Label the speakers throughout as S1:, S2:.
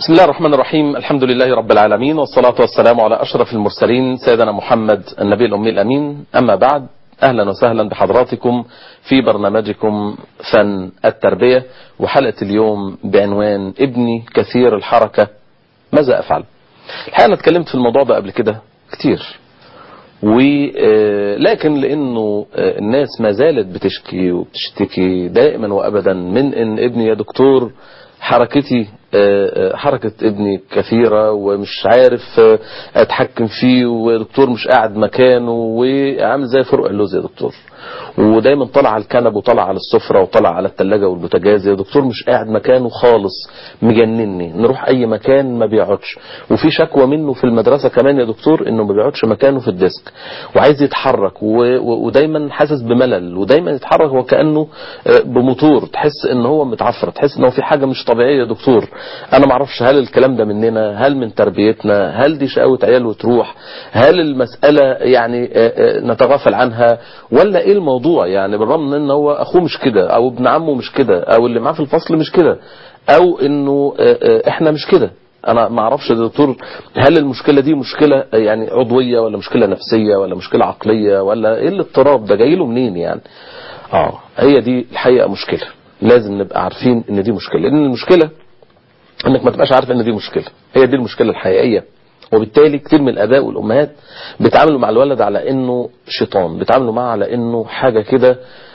S1: بسم الله الرحمن الرحيم الحمد لله رب العالمين والصلاة والسلام على أشرف المرسلين سيدنا محمد النبي الأمي الأمين أما بعد أهلا وسهلا بحضراتكم في برنامجكم فن التربية وحلقة اليوم بعنوان ابني كثير الحركة ماذا أفعل الحقيقة أنا اتكلمت في الموضوع ده قبل كده كتير ولكن لأنه الناس ما زالت بتشكي وبتشتكي دائما وأبدا من أن ابني يا دكتور حركتي حركة ابني كثيرة ومش عارف اتحكم فيه ودكتور مش قاعد مكانه وعامل زي فرق اللوز يا دكتور ودايما طلع على الكنب وطلع على السفرة وطلع على التلاجة والبوتاجاز يا دكتور مش قاعد مكانه خالص مجنني نروح اي مكان ما بيقعدش وفي شكوى منه في المدرسة كمان يا دكتور انه ما بيقعدش مكانه في الديسك وعايز يتحرك ودايما حاسس بملل ودايما يتحرك وكأنه بموتور تحس ان هو متعفر تحس ان هو في حاجة مش طبيعية يا دكتور انا ما اعرفش هل الكلام ده مننا هل من تربيتنا هل دي شقاوة عيال وتروح هل المسألة يعني نتغافل عنها ولا ايه الموضوع يعني بالرغم ان هو اخوه مش كده او ابن عمه مش كده او اللي معاه في الفصل مش كده او انه احنا مش كده انا ما اعرفش يا دكتور هل المشكلة دي مشكلة يعني عضوية ولا مشكلة نفسية ولا مشكلة عقلية ولا ايه الاضطراب ده جاي له منين يعني اه هي دي الحقيقة مشكلة لازم نبقى عارفين ان دي مشكلة لان المشكلة انك ما تبقاش عارف ان دي مشكلة هي دي المشكلة الحقيقية وبالتالي كتير من الاباء والامهات بيتعاملوا مع الولد على انه شيطان بيتعاملوا معه على انه حاجة كده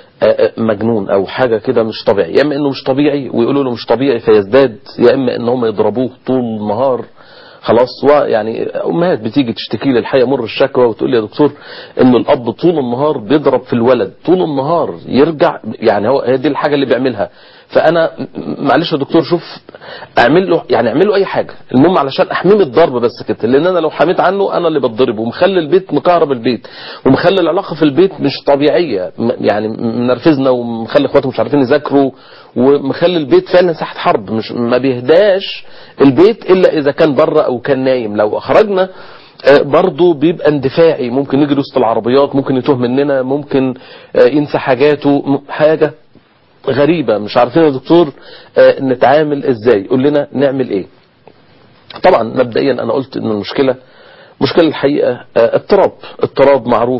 S1: مجنون او حاجة كده مش طبيعي يا اما انه مش طبيعي ويقولوا له مش طبيعي فيزداد يا اما ان هم يضربوه طول النهار خلاص يعني امهات بتيجي تشتكي لي الحقيقه مر الشكوى وتقول لي يا دكتور ان الاب طول النهار بيضرب في الولد طول النهار يرجع يعني هو هي دي الحاجه اللي بيعملها فانا معلش يا دكتور شوف اعمل له يعني اعمل له اي حاجه المهم علشان احميه من الضرب بس كده لان انا لو حميت عنه انا اللي بتضرب ومخلي البيت مكهرب البيت ومخلي العلاقه في البيت مش طبيعيه يعني منرفزنا ومخلي اخواته مش عارفين يذاكروا ومخلي البيت فعلا ساحه حرب مش ما بيهداش البيت الا اذا كان بره او كان نايم لو خرجنا برضه بيبقى اندفاعي ممكن نجري وسط العربيات ممكن يتوه مننا ممكن ينسى حاجاته حاجه غريبة مش عارفين يا دكتور نتعامل ازاي قول لنا نعمل ايه طبعا مبدئيا انا قلت ان المشكلة مشكلة الحقيقة اضطراب اضطراب معروف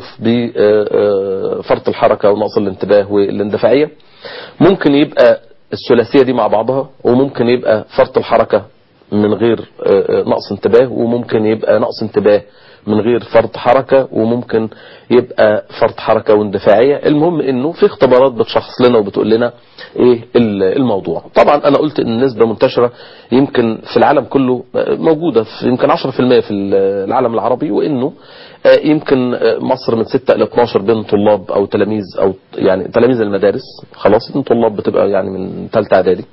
S1: بفرط الحركة ونقص الانتباه والاندفاعية ممكن يبقى الثلاثية دي مع بعضها وممكن يبقى فرط الحركة من غير نقص انتباه وممكن يبقى نقص انتباه من غير فرط حركة وممكن يبقى فرط حركة واندفاعية المهم انه في اختبارات بتشخص لنا وبتقول لنا ايه الموضوع طبعا انا قلت ان النسبة منتشرة يمكن في العالم كله موجودة في يمكن 10% في العالم العربي وانه يمكن مصر من 6 الى 12 بين طلاب او تلاميذ او يعني تلاميذ المدارس خلاص طلاب بتبقى يعني من ثالثه اعدادي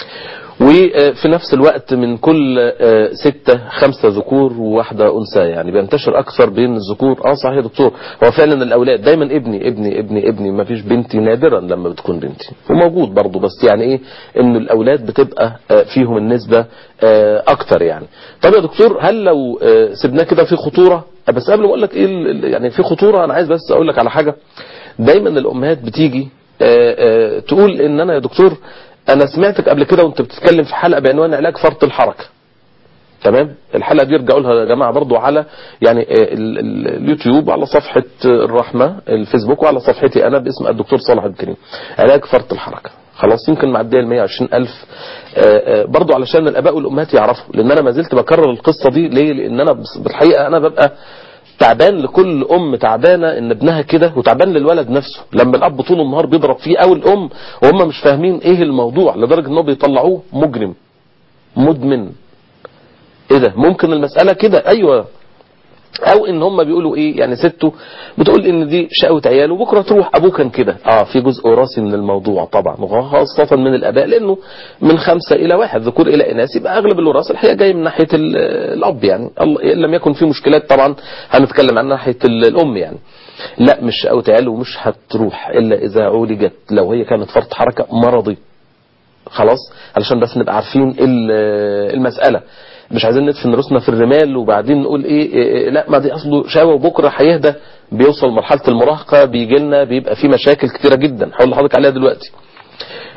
S1: وفي نفس الوقت من كل ستة خمسة ذكور وواحدة أنثى يعني بينتشر أكثر بين الذكور اه صحيح يا دكتور هو فعلا الأولاد دايما ابني ابني ابني ابني ما فيش بنتي نادرا لما بتكون بنتي وموجود برضه بس يعني ايه ان الأولاد بتبقى فيهم النسبة أكتر يعني طب يا دكتور هل لو سيبناه كده في خطورة بس قبل ما أقول لك ايه يعني في خطورة أنا عايز بس أقول لك على حاجة دايما الأمهات بتيجي تقول ان انا يا دكتور انا سمعتك قبل كده وانت بتتكلم في حلقة بعنوان علاج فرط الحركة تمام الحلقة دي ارجعوا لها يا جماعة برضو على يعني اليوتيوب على صفحة الرحمة الفيسبوك وعلى صفحتي انا باسم الدكتور صالح الكريم علاج فرط الحركة خلاص يمكن معديه ال 120 ألف برضو علشان الآباء والأمهات يعرفوا لأن أنا ما زلت بكرر القصة دي ليه لأن أنا بالحقيقة أنا ببقى تعبان لكل ام تعبانه ان ابنها كده وتعبان للولد نفسه لما الاب طول النهار بيضرب فيه او الام وهم مش فاهمين ايه الموضوع لدرجه انهم بيطلعوه مجرم مدمن ايه ده ممكن المساله كده ايوه او ان هم بيقولوا ايه يعني سته بتقول ان دي شقوة عيال وبكره تروح ابوه كان كده اه في جزء وراثي من الموضوع طبعا وخاصة من الاباء لانه من خمسة الى واحد ذكور الى اناث يبقى اغلب الوراثة الحقيقة جاي من ناحية الاب يعني ان لم يكن في مشكلات طبعا هنتكلم عن ناحية الام يعني لا مش شقوة عيال ومش هتروح الا اذا عولجت لو هي كانت فرط حركة مرضي خلاص علشان بس نبقى عارفين المسألة مش عايزين ندفن راسنا في الرمال وبعدين نقول ايه, إيه لا ما دي اصله شاوى وبكره هيهدى بيوصل مرحله المراهقه بيجي لنا بيبقى في مشاكل كتيره جدا هقول لحضرتك عليها دلوقتي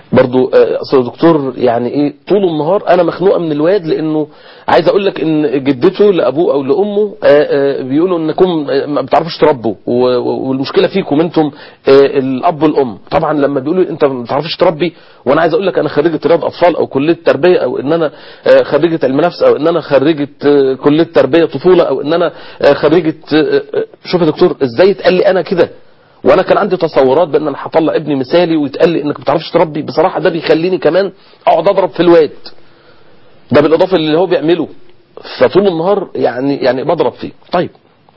S1: برضو آه، اصل دكتور يعني ايه طول النهار انا مخنوقه من الواد لانه عايز اقول لك ان جدته لابوه او لامه آه، آه، بيقولوا انكم آه، ما بتعرفوش تربوا و- و- والمشكله فيكم انتم آه، الاب والام طبعا لما بيقولوا انت ما بتعرفش تربي وانا عايز اقول لك انا خريجه رياض اطفال او كليه تربيه او ان انا آه، خريجه علم نفس او ان انا خريجه آه، كليه تربيه طفوله او ان انا آه، خريجه آه، آه، شوف يا دكتور ازاي يتقال لي انا كده وانا كان عندي تصورات بان انا هطلع ابني مثالي ويتقال لي انك ما بتعرفش تربي بصراحه ده بيخليني كمان اقعد اضرب في الواد ده بالاضافه اللي هو بيعمله فطول النهار يعني يعني بضرب فيه طيب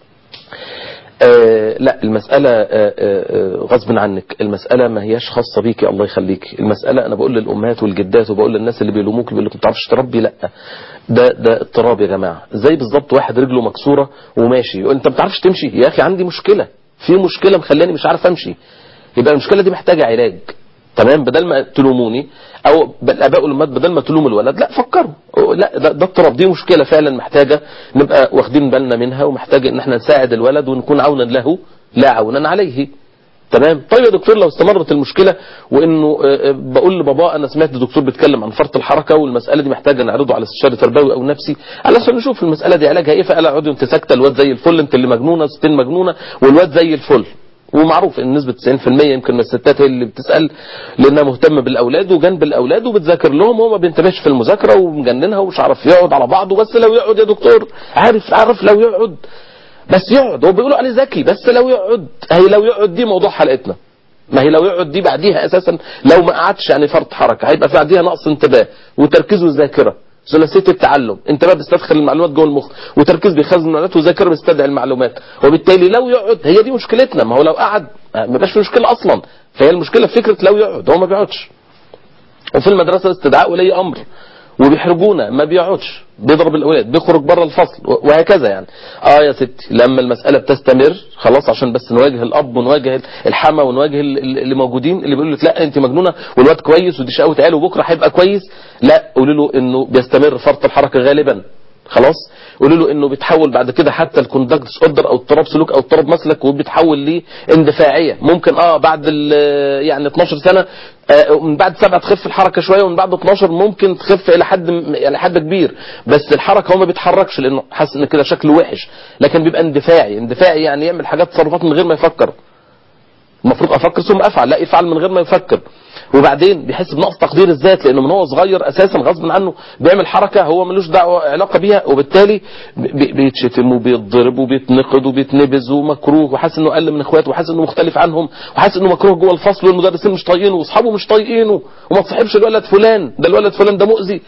S1: آه لا المسألة آه آه آه، غصب عنك المسألة ما هياش خاصة بيكي الله يخليك المسألة أنا بقول للأمهات والجدات وبقول للناس اللي بيلوموك بيقول لك ما بتعرفش تربي لا ده ده اضطراب يا جماعة زي بالظبط واحد رجله مكسورة وماشي يقول أنت ما بتعرفش تمشي يا أخي عندي مشكلة في مشكلة مخلاني مش عارف أمشي يبقى المشكلة دي محتاجة علاج تمام بدل ما تلوموني او الاباء والامهات بدل ما تلوموا الولد لا فكروا لا ده, ده اضطراب دي مشكله فعلا محتاجه نبقى واخدين بالنا منها ومحتاجه ان احنا نساعد الولد ونكون عونا له لا عونا عليه تمام طيب يا دكتور لو استمرت المشكله وانه آه، آه، بقول لبابا انا سمعت الدكتور بيتكلم عن فرط الحركه والمساله دي محتاجه نعرضه على استشاري تربوي او نفسي علشان نشوف المساله دي علاجها ايه فقال اقعدوا انت ساكته الواد زي الفل انت اللي مجنونه ستين مجنونه والواد زي الفل ومعروف ان نسبه 90% يمكن من الستات هي اللي بتسال لانها مهتمه بالاولاد وجنب الاولاد وبتذاكر لهم وهو ما بينتبهش في المذاكره ومجننها ومش عارف يقعد على بعضه بس لو يقعد يا دكتور عارف عارف لو يقعد بس يقعد هو بيقولوا عليه ذكي بس لو يقعد هي لو يقعد دي موضوع حلقتنا ما هي لو يقعد دي بعديها اساسا لو ما قعدش يعني فرط حركه هيبقى في بعديها نقص انتباه وتركيز وذاكره ثلاثيه التعلم انتباه بيستدخل المعلومات جوه المخ وتركيز بيخزن المعلومات وذاكره بيستدعي المعلومات وبالتالي لو يقعد هي دي مشكلتنا ما هو لو قعد آه، ما يبقاش في مشكله اصلا فهي المشكله في فكره لو يقعد هو ما بيقعدش وفي المدرسه استدعاء ولي امر وبيحرجونا ما بيقعدش بيضرب الاولاد بيخرج بره الفصل وهكذا يعني اه يا ستي لما المساله بتستمر خلاص عشان بس نواجه الاب ونواجه الحما ونواجه ال- ال- اللي موجودين اللي بيقولوا لك لا انت مجنونه والواد كويس ودي شقاوه عيال وبكره هيبقى كويس لا قولوا له انه بيستمر فرط الحركه غالبا خلاص قولوا له انه بيتحول بعد كده حتى الكوندكت اوردر او اضطراب سلوك او اضطراب مسلك وبيتحول لاندفاعيه ممكن اه بعد ال- يعني 12 سنه آه من بعد سبعه تخف الحركه شويه ومن بعد 12 ممكن تخف الى حد الى حد كبير بس الحركه هو ما بيتحركش لانه حاسس ان كده شكله وحش لكن بيبقى اندفاعي اندفاعي يعني يعمل حاجات تصرفات من غير ما يفكر المفروض افكر ثم افعل لا يفعل من غير ما يفكر وبعدين بيحس بنقص تقدير الذات لانه من هو صغير اساسا غصب عنه بيعمل حركه هو ملوش دعوه علاقه بيها وبالتالي بي- بيتشتم وبيتضرب وبيتنقد وبيتنبذ ومكروه وحاسس انه اقل من اخواته وحاسس انه مختلف عنهم وحاسس انه مكروه جوه الفصل والمدرسين مش طايقينه واصحابه مش طايقينه وما تصاحبش الولد فلان ده الولد فلان ده مؤذي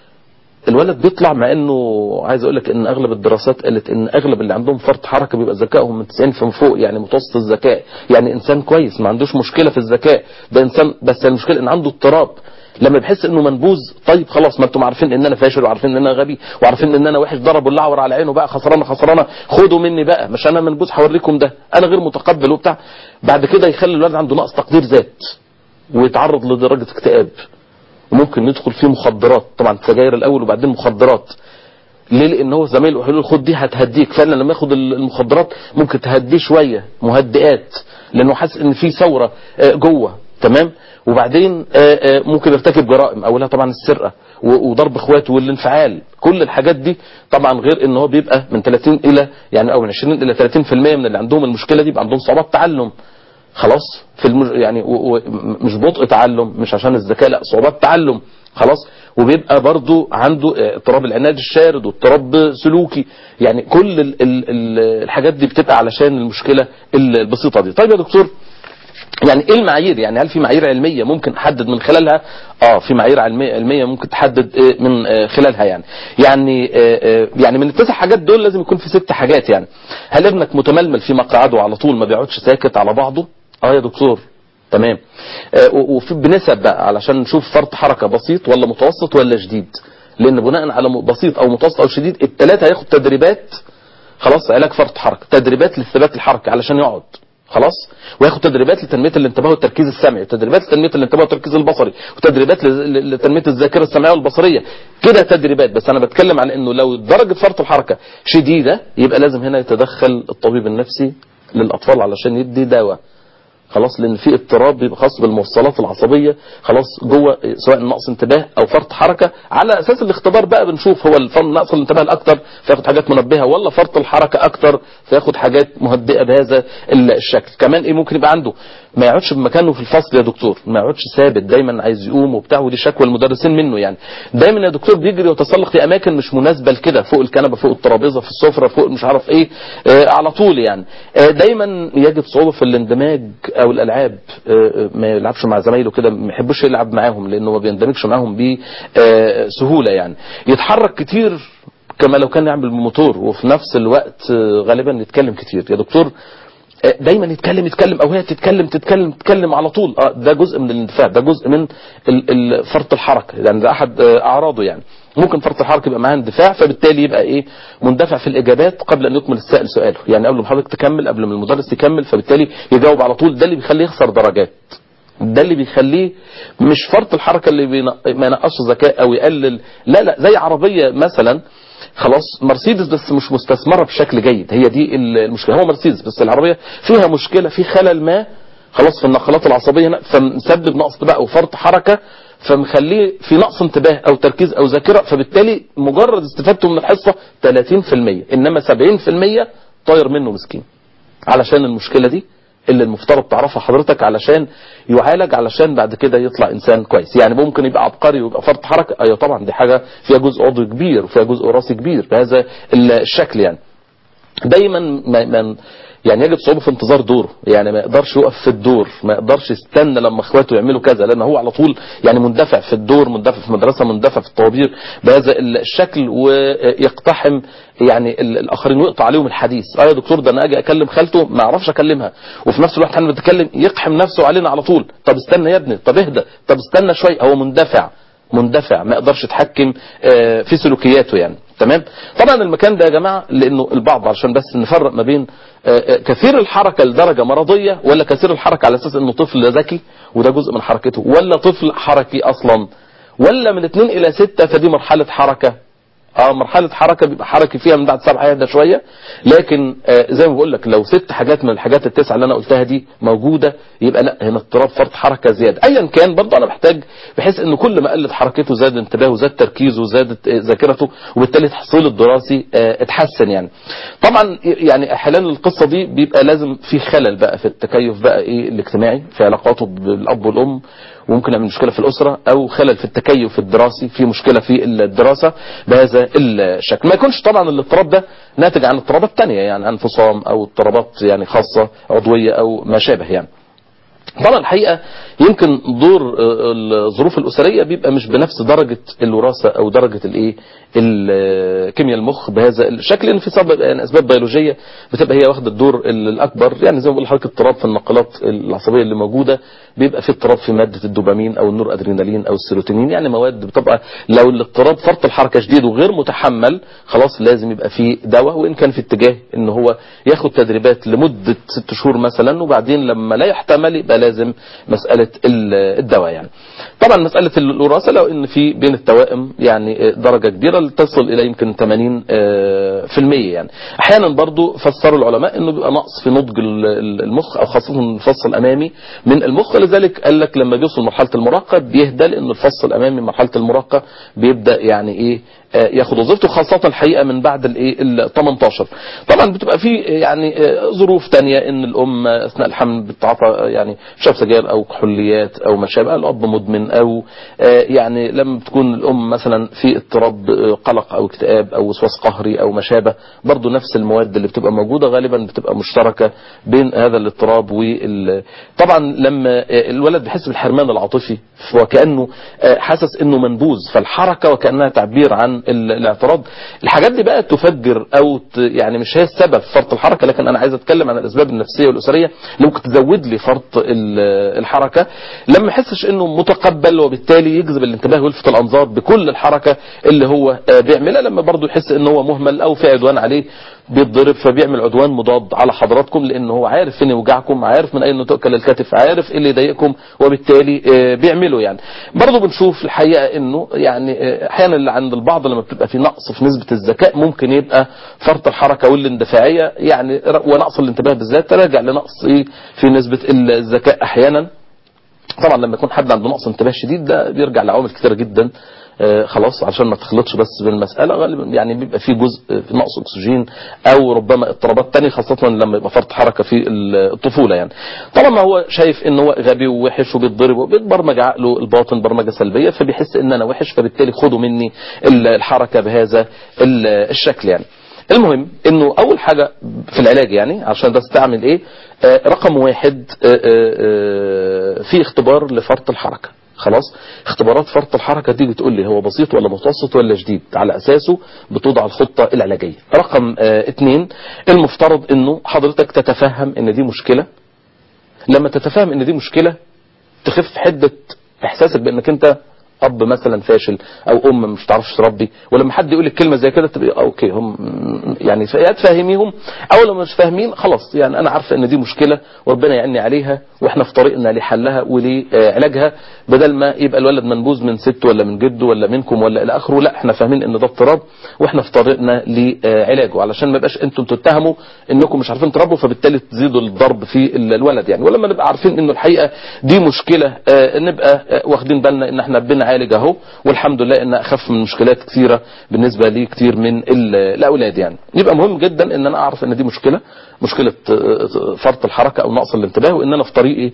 S1: الولد بيطلع مع انه عايز اقول لك ان اغلب الدراسات قالت ان اغلب اللي عندهم فرط حركه بيبقى ذكائهم من 90 فما فوق يعني متوسط الذكاء يعني انسان كويس ما عندوش مشكله في الذكاء ده انسان بس المشكله ان عنده اضطراب لما بيحس انه منبوذ طيب خلاص ما انتم عارفين ان انا فاشل وعارفين ان انا غبي وعارفين ان انا وحش ضرب اللعور على عينه بقى خسرانه خسرانه خدوا مني بقى مش انا منبوذ هوريكم ده انا غير متقبل وبتاع بعد كده يخلي الولد عنده نقص تقدير ذات ويتعرض لدرجه اكتئاب وممكن ندخل فيه مخدرات طبعا السجاير الاول وبعدين مخدرات ليه لان هو زمايله قالوا له خد دي هتهديك فعلا لما ياخد المخدرات ممكن تهديه شويه مهدئات لانه حاسس ان في ثوره آه، جوه تمام وبعدين آه، آه، ممكن يرتكب جرائم اولها طبعا السرقه و- وضرب اخواته والانفعال كل الحاجات دي طبعا غير ان هو بيبقى من 30 الى يعني او من 20 الى 30% من اللي عندهم المشكله دي بيبقى عندهم صعوبات تعلم خلاص في المج... يعني و... و... مش بطء تعلم مش عشان الذكاء لا صعوبات تعلم خلاص وبيبقى برضو عنده آه، اضطراب العناد الشارد واضطراب سلوكي يعني كل ال... ال... ال... الحاجات دي بتبقى علشان المشكله البسيطه دي طيب يا دكتور يعني ايه المعايير يعني هل في معايير علميه ممكن احدد من خلالها اه في معايير علميه علميه ممكن تحدد آه، من آه، خلالها يعني يعني آه، آه، يعني من التسع حاجات دول لازم يكون في ست حاجات يعني هل ابنك متململ في مقعده على طول ما بيقعدش ساكت على بعضه اه يا دكتور تمام آه، و- وفي بنسب بقى علشان نشوف فرط حركه بسيط ولا متوسط ولا شديد لان بناء على م- بسيط او متوسط او شديد الثلاثه هياخد تدريبات خلاص علاج فرط حركه تدريبات للثبات الحركي علشان يقعد خلاص وياخد تدريبات لتنميه الانتباه والتركيز السمعي وتدريبات لتنميه الانتباه والتركيز البصري وتدريبات ل- ل- لتنميه الذاكره السمعيه والبصريه كده تدريبات بس انا بتكلم عن انه لو درجه فرط الحركه شديده يبقى لازم هنا يتدخل الطبيب النفسي للاطفال علشان يدي دواء خلاص لان في اضطراب بيبقى خاص بالموصلات العصبيه خلاص جوه سواء نقص انتباه او فرط حركه على اساس الاختبار بقى بنشوف هو الفن- نقص الانتباه الاكثر فياخد حاجات منبهه ولا فرط الحركه اكتر فياخد حاجات مهدئه بهذا الشكل كمان ايه ممكن يبقى عنده ما يقعدش بمكانه في الفصل يا دكتور ما يقعدش ثابت دايما عايز يقوم وبتاع ودي شكوى المدرسين منه يعني دايما يا دكتور بيجري ويتسلق في اماكن مش مناسبه لكده فوق الكنبه فوق الترابيزه في السفره فوق مش عارف ايه آه على طول يعني آه دايما يجد صعوبه في الاندماج او الالعاب آه آه، ما يلعبش مع زمايله كده ما يحبش يلعب معاهم لانه ما بيندمجش معاهم بسهوله يعني يتحرك كتير كما لو كان يعمل بموتور وفي نفس الوقت آه، غالبا يتكلم كتير يا دكتور آه، دايما يتكلم يتكلم او هي تتكلم تتكلم تتكلم على طول اه ده جزء من الاندفاع ده جزء من ال- ال- فرط الحركه يعني ده احد آه، اعراضه يعني ممكن فرط الحركه يبقى معاه اندفاع فبالتالي يبقى ايه مندفع في الاجابات قبل ان يكمل السائل سؤاله يعني قبل ما حضرتك تكمل قبل ما المدرس يكمل فبالتالي يجاوب على طول ده اللي بيخليه يخسر درجات ده اللي بيخليه مش فرط الحركه اللي بينق- ما ينقصش ذكاء او يقلل لا لا زي عربيه مثلا خلاص مرسيدس بس مش مستثمره بشكل جيد هي دي المشكله هو مرسيدس بس العربيه فيها مشكله في خلل ما خلاص في النقلات العصبيه هنا فمسبب نقص انتباه او فرط حركه فمخليه في نقص انتباه او تركيز او ذاكره فبالتالي مجرد استفادته من الحصه 30% انما 70% طاير منه مسكين علشان المشكله دي اللي المفترض تعرفها حضرتك علشان يعالج علشان بعد كده يطلع انسان كويس يعني ممكن يبقى عبقري ويبقى فرط حركه ايوه طبعا دي حاجه فيها جزء عضوي كبير وفيها جزء وراثي كبير بهذا الشكل يعني دايما ما ما يعني يجد صعوبه في انتظار دوره يعني ما يقدرش يقف في الدور ما يقدرش يستنى لما اخواته يعملوا كذا لان هو على طول يعني مندفع في الدور مندفع في مدرسه مندفع في الطوابير بهذا الشكل ويقتحم يعني ال- الاخرين ويقطع عليهم الحديث اه يا دكتور ده انا اجي اكلم خالته ما اعرفش اكلمها وفي نفس الوقت انا بتكلم يقحم نفسه علينا على طول طب استنى يا ابني طب اهدى طب استنى شويه هو مندفع مندفع ما يقدرش يتحكم آه، في سلوكياته يعني تمام طبعا المكان ده يا جماعه لانه البعض عشان بس نفرق ما بين آه، آه، كثير الحركه لدرجه مرضيه ولا كثير الحركه على اساس انه طفل ذكي وده جزء من حركته ولا طفل حركي اصلا ولا من اثنين الى ستة فدي مرحله حركه اه مرحله حركه بيبقى حركي فيها من بعد سبعه يهدى شويه لكن آه زي ما بقول لك لو ست حاجات من الحاجات التسعه اللي انا قلتها دي موجوده يبقى لا هنا اضطراب فرط حركه زياده ايا كان برضه انا محتاج بحيث ان كل ما قلت حركته زاد انتباهه زاد تركيزه زادت آه، ذاكرته وبالتالي تحصيله الدراسي آه اتحسن يعني طبعا يعني احيانا القصه دي بيبقى لازم في خلل بقى في التكيف بقى ايه الاجتماعي في علاقاته بالاب والام وممكن يعمل مشكله في الاسره او خلل في التكيف الدراسي في مشكله في الدراسه بهذا الشكل ما يكونش طبعا الاضطراب ده ناتج عن اضطرابات تانية يعني انفصام او اضطرابات يعني خاصه عضويه او ما شابه يعني طبعا الحقيقه يمكن دور آه، الظروف الاسريه بيبقى مش بنفس درجه الوراثه او درجه الايه ال- كيمياء المخ بهذا الشكل لان في سبب يعني اسباب بيولوجيه بتبقى هي واخده الدور ال- الاكبر يعني زي ما بقول لحضرتك اضطراب في النقلات العصبيه اللي موجوده بيبقى في اضطراب في ماده الدوبامين او النور ادرينالين او السيروتونين يعني مواد بتبقى لو الاضطراب فرط الحركه شديد وغير متحمل خلاص لازم يبقى في دواء وان كان في اتجاه ان هو ياخد تدريبات لمده ست شهور مثلا وبعدين لما لا يحتمل يبقى لازم مساله ال- الدواء يعني طبعا مساله الوراثه لو ان في بين التوائم يعني درجه كبيره تصل الى يمكن 80 آه، في المية يعني احيانا برضو فسروا العلماء انه بيبقى نقص في نضج ال- ال- المخ او خاصه الفص الامامي من المخ لذلك قال لك لما بيوصل مرحله المراهقه بيهدى لان الفص الامامي مرحله المراهقه بيبدا يعني ايه آه، ياخد وظيفته خاصة الحقيقة من بعد الايه ال 18 طبعا بتبقى في يعني آه، ظروف تانية ان الام اثناء الحمل بتتعاطى آه، يعني شرب سجاير او كحوليات او ما شابه الاب مدمن او آه، يعني لما بتكون الام مثلا في اضطراب آه، قلق او اكتئاب او وسواس قهري او ما شابه برضه نفس المواد اللي بتبقى موجودة غالبا بتبقى مشتركة بين هذا الاضطراب وال طبعا لما آه، الولد بيحس بالحرمان العاطفي وكأنه آه، حاسس انه منبوذ فالحركة وكأنها تعبير عن ال- الاعتراض الحاجات دي بقى تفجر او ت- يعني مش هي السبب في فرط الحركة لكن انا عايز اتكلم عن الاسباب النفسية والاسرية اللي ممكن تزود لي فرط ال- الحركة لما يحسش انه متقبل وبالتالي يجذب الانتباه ويلفت الانظار بكل الحركة اللي هو آه، بيعملها لما برضه يحس ان هو مهمل او في عدوان عليه بيتضرب فبيعمل عدوان مضاد على حضراتكم لان هو عارف فين يوجعكم عارف من اين تؤكل الكتف عارف ايه اللي يضايقكم وبالتالي آه، بيعمله يعني برضه بنشوف الحقيقه انه يعني آه، احيانا اللي عند البعض لما بتبقى في نقص في نسبه الذكاء ممكن يبقى فرط الحركه والاندفاعيه يعني ر- ونقص الانتباه بالذات راجع لنقص ايه في نسبه الذكاء احيانا طبعا لما يكون حد عنده نقص انتباه شديد ده بيرجع لعوامل كتيره جدا آه، خلاص عشان ما تخلطش بس بالمسألة غالبا يعني بيبقى في جزء في نقص أكسجين أو ربما اضطرابات تانية خاصة لما يبقى فرط حركة في الطفولة يعني طالما هو شايف ان هو غبي ووحش وبيتضرب وبيتبرمج عقله الباطن برمجة سلبية فبيحس ان انا وحش فبالتالي خدوا مني ال- الحركة بهذا ال- الشكل يعني المهم انه اول حاجة في العلاج يعني عشان بس تعمل ايه آه، رقم واحد آه، آه، آه، في اختبار لفرط الحركة خلاص اختبارات فرط الحركة دي بتقول لي هو بسيط ولا متوسط ولا شديد على اساسه بتوضع الخطة العلاجية رقم اه اتنين المفترض انه حضرتك تتفهم ان دي مشكلة لما تتفهم ان دي مشكلة تخف حدة احساسك بانك انت اب مثلا فاشل او ام مش تعرفش تربي ولما حد يقول لك كلمه زي كده تبقى اوكي هم يعني يا تفهميهم او لو مش فاهمين خلاص يعني انا عارفه ان دي مشكله وربنا يعيني عليها واحنا في طريقنا لحلها ولعلاجها بدل ما يبقى الولد منبوذ من ست ولا من جده ولا منكم ولا الى اخره لا احنا فاهمين ان ده اضطراب واحنا في طريقنا لعلاجه علشان ما يبقاش انتم تتهموا انكم مش عارفين تربوا فبالتالي تزيدوا الضرب في الولد يعني ولما نبقى عارفين انه الحقيقه دي مشكله آه، نبقى آه، واخدين بالنا ان احنا بنعالج اهو والحمد لله ان اخف من مشكلات كثيره بالنسبه لكثير من ال- الاولاد يعني يبقى مهم جدا ان انا اعرف ان دي مشكله مشكله آه، فرط الحركه او نقص الانتباه وان انا في طريقي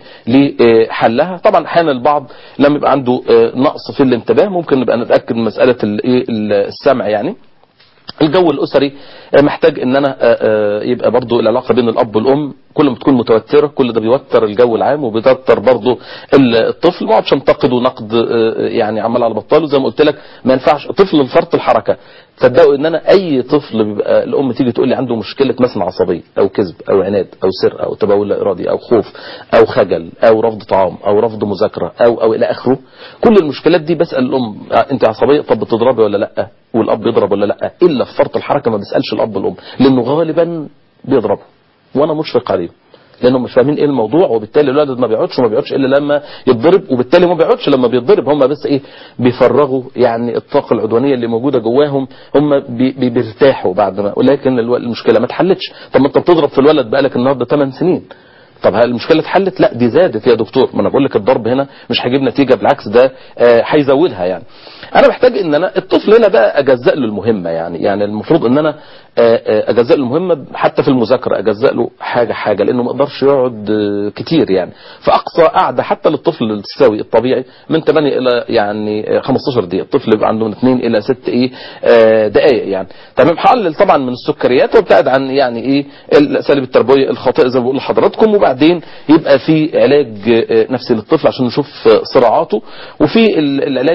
S1: لحلها طبعا احيانا البعض لما يبقى عنده آه، نقص في الانتباه ممكن نبقى نتاكد من مساله الايه السمع يعني الجو الاسري آه، محتاج ان انا آه، آه، يبقى برضو العلاقه بين الاب والام كل ما تكون متوتره كل ده بيوتر الجو العام وبيوتر برضو ال- الطفل ما اقعدش انتقده نقد آه، يعني عمال على بطاله زي ما قلت لك ما ينفعش طفل الفرط الحركه تصدقوا ان انا اي طفل بيبقى الام تيجي تقول لي عنده مشكله مثلا عصبيه او كذب او عناد او سرقه او تبول لا ارادي او خوف او خجل او رفض طعام او رفض مذاكره او او الى اخره كل المشكلات دي بسال الام آه، انت عصبيه طب بتضربي ولا لا والاب يضرب ولا لا الا في فرط الحركه ما بيسالش الاب والام لانه غالبا بيضربوا وانا مشفق عليهم لانهم مش فاهمين ايه الموضوع وبالتالي الولد ما بيقعدش وما بيقعدش الا لما يتضرب وبالتالي ما بيقعدش لما بيتضرب هم بس ايه بيفرغوا يعني الطاقه العدوانيه اللي موجوده جواهم هم بي بي بيرتاحوا بعد ما ولكن الو- المشكله ما اتحلتش طب ما انت بتضرب في الولد بقالك النهارده 8 سنين طب هل المشكله اتحلت لا دي زادت يا دكتور ما انا بقول لك الضرب هنا مش هيجيب نتيجه بالعكس ده آه، هيزودها يعني انا محتاج ان انا الطفل هنا بقى اجزأ له المهمه يعني يعني المفروض ان انا آه، آه، اجزأ له المهمه حتى في المذاكره اجزأ له حاجه حاجه لانه ما يقدرش يقعد آه، كتير يعني فاقصى قعده حتى للطفل السوي الطبيعي من 8 الى يعني آه، 15 دقيقه الطفل يبقى عنده من 2 الى 6 ايه آه، دقائق يعني تمام هقلل طبعا من السكريات وابتعد عن يعني ايه الاساليب التربويه الخاطئه زي ما بقول لحضراتكم وبعدين يبقى في علاج آه، نفسي للطفل عشان نشوف آه، صراعاته وفي ال- العلاج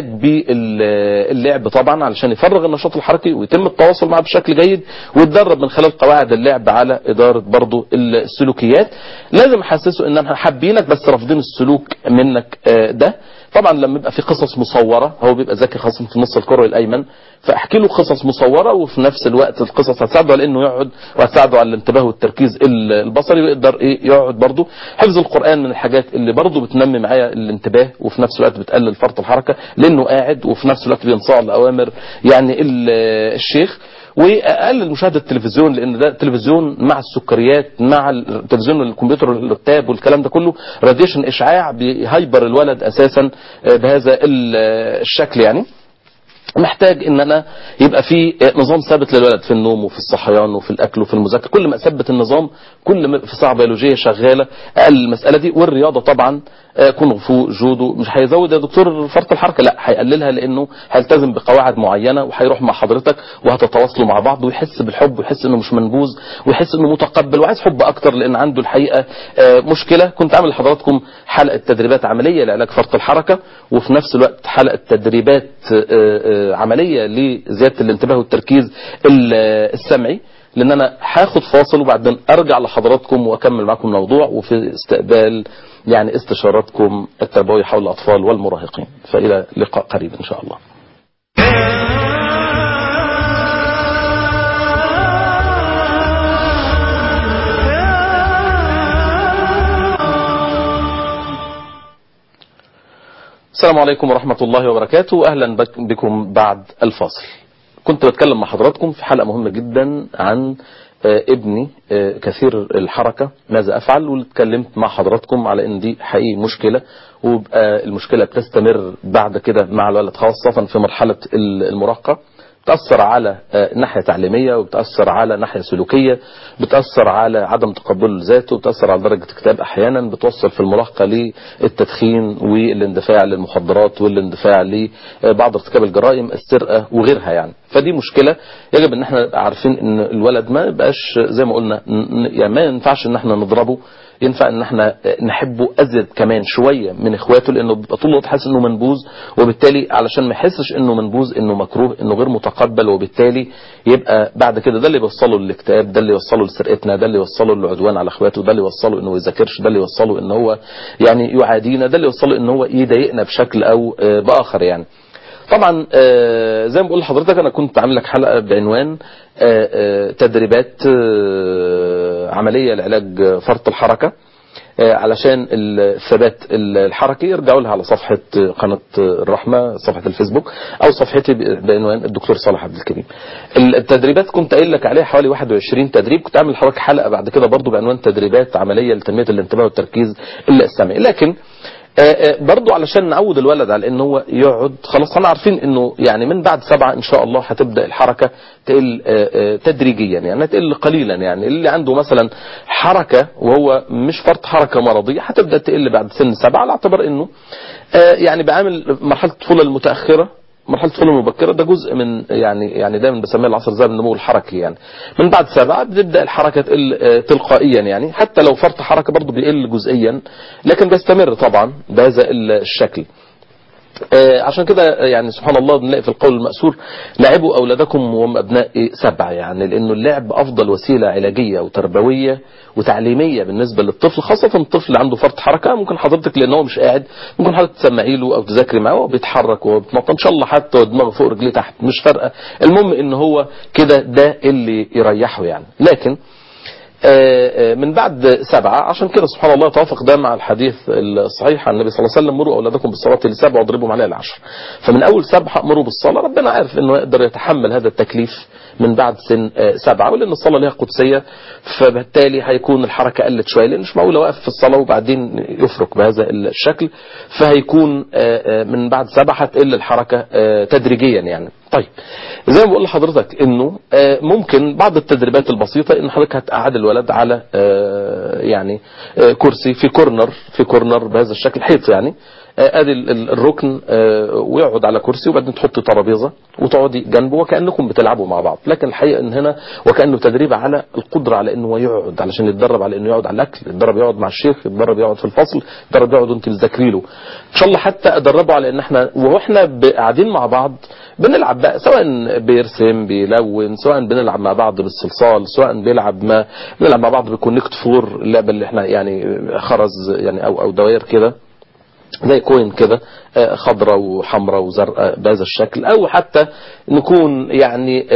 S1: باللعب طبعا علشان يفرغ النشاط الحركي ويتم التواصل معه بشكل جيد ويتدرب من خلال قواعد اللعب على اداره برضه السلوكيات لازم احسسه ان احنا حابينك بس رافضين السلوك منك آه، ده طبعا لما يبقى في قصص مصوره هو بيبقى ذكي خاصه في النص الكروي الايمن فاحكي له قصص مصوره وفي نفس الوقت القصص هتساعده على انه يقعد وهتساعده على الانتباه والتركيز ال- البصري ويقدر ايه يقعد برضه حفظ القران من الحاجات اللي برضه بتنمي معايا الانتباه وفي نفس الوقت بتقلل فرط الحركه لانه قاعد وفي نفس الوقت بينصاع لاوامر يعني ال- الشيخ واقلل مشاهده التلفزيون لان ده التلفزيون مع السكريات مع التلفزيون والكمبيوتر والتاب والكلام ده كله راديشن اشعاع بيهيبر الولد اساسا بهذا ال- الشكل يعني محتاج ان انا يبقى في نظام ثابت للولد في النوم وفي الصحيان وفي الاكل وفي المذاكره كل ما اثبت النظام كل ما يبقى في ساعه بيولوجيه شغاله اقل المساله دي والرياضه طبعا آه، كونغ فو جودو مش هيزود يا دكتور فرط الحركه لا هيقللها لانه هيلتزم بقواعد معينه وهيروح مع حضرتك وهتتواصلوا مع بعض ويحس بالحب ويحس انه مش منبوذ ويحس انه متقبل وعايز حب اكتر لان عنده الحقيقه آه، مشكله كنت عامل لحضراتكم حلقه تدريبات عمليه لعلاج فرط الحركه وفي نفس الوقت حلقه تدريبات آه، آه، عمليه لزياده الانتباه والتركيز ال- آه، السمعي لان انا هاخد فاصل وبعدين ارجع لحضراتكم واكمل معاكم الموضوع وفي استقبال يعني استشاراتكم التربويه حول الاطفال والمراهقين فالى لقاء قريب ان شاء الله السلام عليكم ورحمة الله وبركاته أهلا بك- بكم بعد الفاصل كنت بتكلم مع حضراتكم في حلقة مهمة جدا عن آه، ابني آه، كثير الحركة ماذا أفعل واتكلمت مع حضراتكم على أن دي حقيقي مشكلة وبقى المشكلة بتستمر بعد كده مع الولد خاصة في مرحلة المراهقة بتأثر على آه، ناحية تعليمية وبتأثر على ناحية سلوكية بتأثر على عدم تقبل ذاته بتأثر على درجة اكتئاب أحيانا بتوصل في المراهقة للتدخين والاندفاع للمخدرات والاندفاع لبعض ارتكاب الجرائم السرقة وغيرها يعني فدي مشكلة يجب ان احنا نبقى عارفين ان الولد ما يبقاش زي ما قلنا ن- يعني ما ينفعش ان احنا نضربه ينفع ان احنا نحبه ازيد كمان شويه من اخواته لانه بيبقى طول الوقت حاسس انه منبوذ وبالتالي علشان ما يحسش انه منبوذ انه مكروه انه غير متقبل وبالتالي يبقى بعد كده ده اللي بيوصله للاكتئاب ده اللي يوصله لسرقتنا ده اللي يوصله للعدوان على اخواته ده اللي يوصله انه ما يذاكرش ده اللي يوصله ان هو يعني يعادينا ده اللي يوصله ان هو يضايقنا بشكل او آه، باخر يعني طبعا آه، زي ما بقول لحضرتك انا كنت عامل لك حلقه بعنوان آه، آه، تدريبات آه، عمليه لعلاج فرط الحركه آه، علشان الثبات الحركي يرجعوا لها على صفحة قناة الرحمة صفحة الفيسبوك أو صفحتي بعنوان الدكتور صالح عبد الكريم التدريبات كنت قايل لك عليها حوالي 21 تدريب كنت عامل حضرتك حلقة بعد كده برضو بعنوان تدريبات عملية لتنمية الانتباه والتركيز السمعي لكن آه، آه، برضو علشان نعود الولد على ان هو يقعد خلاص احنا عارفين انه يعني من بعد سبعة ان شاء الله هتبدأ الحركة تقل آه، آه، تدريجيا يعني تقل قليلا يعني اللي عنده مثلا حركة وهو مش فرط حركة مرضية هتبدأ تقل بعد سن سبعة على اعتبار انه آه، يعني بعامل مرحلة الطفولة المتأخرة مرحله الطفوله المبكره ده جزء من يعني يعني دايما بسميها العصر الذهبي النمو الحركي يعني من بعد سبعه بتبدا الحركه تقل آه، تلقائيا يعني حتى لو فرط حركه برضه بيقل جزئيا لكن بيستمر طبعا بهذا الشكل آه، عشان كده آه، يعني سبحان الله بنلاقي في القول المأسور لعبوا أولادكم وهم أبناء سبع يعني لأنه اللعب أفضل وسيلة علاجية وتربوية وتعليمية بالنسبة للطفل خاصة الطفل اللي عنده فرط حركة ممكن حضرتك لأن هو مش قاعد ممكن حضرتك تسمعي له أو تذاكري معاه وهو بيتحرك وهو بيتنطط إن شاء الله حتى دماغه فوق رجليه تحت مش فارقة المهم إن هو كده ده اللي يريحه يعني لكن آه، آه، من بعد سبعة عشان كده سبحان الله توافق ده مع الحديث الصحيح عن النبي صلى الله عليه وسلم مروا أولادكم بالصلاة لسبع واضربهم عليها العشر فمن أول سبعة أمروا بالصلاة ربنا عارف أنه يقدر يتحمل هذا التكليف من بعد سن آه، سبعة ولأن الصلاة لها قدسية فبالتالي هيكون الحركة قلت شوية لأن مش معقول واقف في الصلاة وبعدين يفرك بهذا الشكل فهيكون آه، آه، من بعد سبعة هتقل الحركة آه، تدريجيا يعني طيب زي ما بقول لحضرتك انه آه، ممكن بعض التدريبات البسيطه ان حضرتك هتقعد الولد على آه، يعني آه، كرسي في كورنر في كورنر بهذا الشكل حيط يعني آه، ادي ال- ال- الركن آه، ويقعد على كرسي وبعدين تحطي ترابيزه وتقعدي جنبه وكانكم بتلعبوا مع بعض لكن الحقيقه ان هنا وكانه تدريب على القدره على انه هو يقعد علشان يتدرب على انه يقعد على الاكل يتدرب يقعد مع الشيخ يتدرب يقعد في الفصل يتدرب يقعد وانت بتذاكري له ان شاء الله حتى ادربه على ان احنا واحنا ب- قاعدين مع بعض بنلعب بقى سواء بيرسم بيلون سواء بنلعب مع بعض بالصلصال سواء بيلعب ما بنلعب مع بعض بكونكت فور اللعبه اللي احنا يعني خرز يعني او او دوائر كده زي كوين كده آه، خضراء وحمراء وزرقاء بهذا الشكل او حتى نكون يعني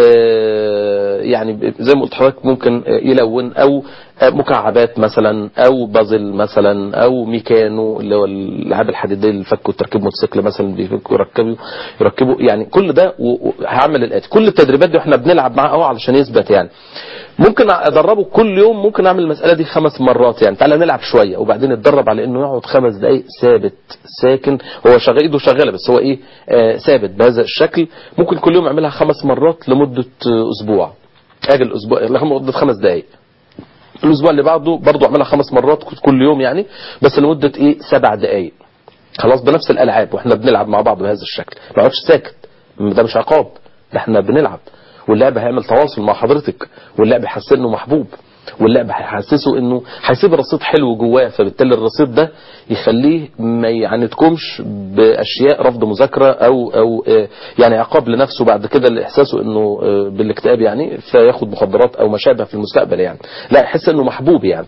S1: آه، يعني ب- زي ما قلت لحضرتك ممكن آه، يلون او آه، مكعبات مثلا او بازل مثلا او ميكانو اللي هو الالعاب الحديديه اللي فكوا تركيب موتوسيكل مثلا بيفكوا يركبوا يركبوا يعني كل ده و- و- هعمل الاتي كل التدريبات دي احنا بنلعب معاه اهو علشان يثبت يعني ممكن ادربه كل يوم ممكن اعمل المساله دي خمس مرات يعني تعالى نلعب شويه وبعدين اتدرب على انه يقعد خمس دقائق ثابت ساكن هو شغال ايده شغاله بس هو ايه آه ثابت بهذا الشكل ممكن كل يوم اعملها خمس مرات لمده آه، اسبوع اجي الاسبوع لمده خمس دقائق الاسبوع اللي بعده برضه اعملها خمس مرات كل يوم يعني بس لمده ايه سبع دقائق خلاص بنفس الالعاب واحنا بنلعب مع بعض بهذا الشكل ما اقعدش ساكت ده مش عقاب ده احنا بنلعب واللعب هيعمل تواصل مع حضرتك واللعب هيحسسه انه محبوب واللعب هيحسسه انه هيسيب رصيد حلو جواه فبالتالي الرصيد ده يخليه ما يعاندكمش باشياء رفض مذاكره او او آه، يعني عقاب لنفسه بعد كده لاحساسه انه آه، بالاكتئاب يعني فياخد مخدرات او ما شابه في المستقبل يعني لا يحس انه محبوب يعني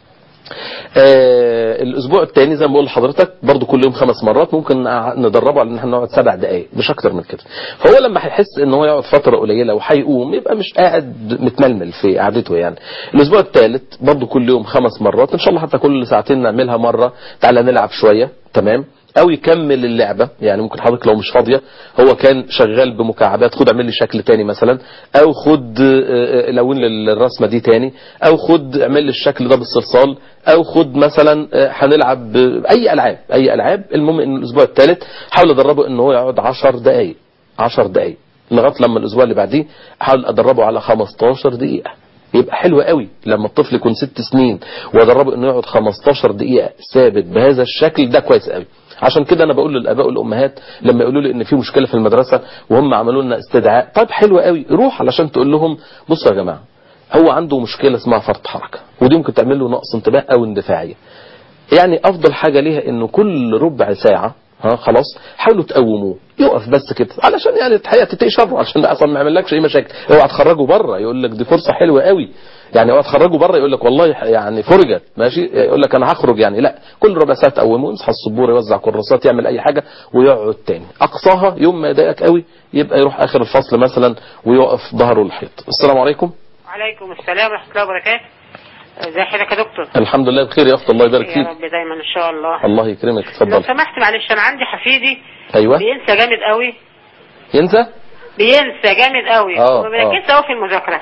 S1: آه الاسبوع الثاني زي ما بقول لحضرتك برضو كل يوم خمس مرات ممكن نع- ندربه على ان احنا نقعد سبع دقائق مش اكتر من كده فهو لما هيحس ان هو يقعد فتره قليله وهيقوم يبقى مش قاعد متململ في قعدته يعني الاسبوع الثالث برضو كل يوم خمس مرات ان شاء الله حتى كل ساعتين نعملها مره تعالى نلعب شويه تمام او يكمل اللعبه يعني ممكن حضرتك لو مش فاضيه هو كان شغال بمكعبات خد اعمل لي شكل تاني مثلا او خد آه، آه، لون لي الرسمه دي تاني او خد اعمل لي الشكل ده بالصلصال او خد مثلا آه، هنلعب ب- اي العاب اي العاب المهم ان الاسبوع الثالث حاول ادربه ان هو يقعد 10 دقائق 10 دقائق لغايه لما الاسبوع اللي بعديه احاول ادربه على 15 دقيقه يبقى حلو قوي لما الطفل يكون ست سنين وادربه انه يقعد 15 دقيقه ثابت بهذا الشكل ده كويس قوي عشان كده انا بقول للاباء والامهات لما يقولوا لي ان في مشكله في المدرسه وهم عملوا لنا استدعاء طيب حلو قوي روح علشان تقول لهم بصوا يا جماعه هو عنده مشكله اسمها فرط حركه ودي ممكن تعمل له نقص انتباه او اندفاعيه يعني افضل حاجه ليها انه كل ربع ساعه ها خلاص حاولوا تقوموه يقف بس كده علشان يعني الحقيقه تتقي شره عشان اصلا ما يعملكش اي مشاكل اوعى تخرجه بره يقول لك دي فرصه حلوه قوي يعني اوعى تخرجه بره يقول لك والله يعني فرجت ماشي يقول لك انا هخرج يعني لا كل ربع ساعه تقومه يمسح السبوره يوزع كراسات يعمل اي حاجه ويقعد تاني اقصاها يوم ما يضايقك قوي يبقى يروح اخر الفصل مثلا ويقف ظهره الحيط السلام عليكم
S2: وعليكم السلام ورحمة الله وبركاته ازي حضرتك يا دكتور
S1: الحمد لله بخير يا اخت الله يبارك
S2: يا
S1: فيك
S2: رب دايما ان شاء الله
S1: الله يكرمك
S2: لو
S1: اتفضل
S2: سمحت معلش انا عندي حفيدي
S1: ايوه
S2: بينسى جامد قوي
S1: ينسى
S2: بينسى جامد قوي
S1: آه،
S2: وما بيركزش قوي في المذاكرة